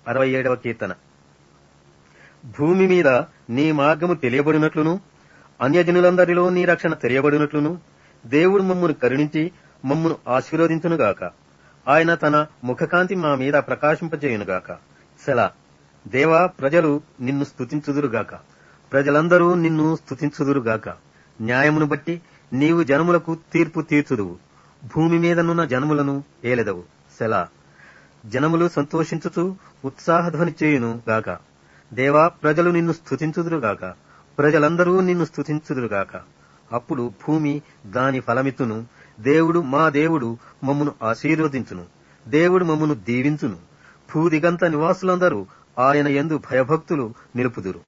అరవై ఏడవ కీర్తన భూమి మీద నీ మార్గము తెలియబడినట్లును అన్యజనులందరిలో నీ రక్షణ తెలియబడినట్లును దేవుడు మమ్మును కరుణించి మమ్మును ఆశీర్వదించునుగాక ఆయన తన ముఖకాంతి మా మీద ప్రకాశింపజేయునుగాక సెలా దేవా ప్రజలు నిన్ను స్తుతించుదురుగాక ప్రజలందరూ నిన్ను స్తుతించుదురుగాక న్యాయమును బట్టి నీవు జనములకు తీర్పు తీర్చుదువు భూమి మీదనున్న జనములను ఏలెదవు సెలా జనములు సంతోషించుచు ఉత్సాహధ్వని చేయును గాక దేవా ప్రజలు నిన్ను స్తుతించుదురుగాక ప్రజలందరూ నిన్ను స్తుతించుదురుగాక అప్పుడు భూమి దాని ఫలమిత్తును దేవుడు మా దేవుడు మమ్మును ఆశీర్వదించును దేవుడు మమ్మును దీవించును భూదిగంత నివాసులందరూ ఆయన యందు భయభక్తులు నిలుపుదురు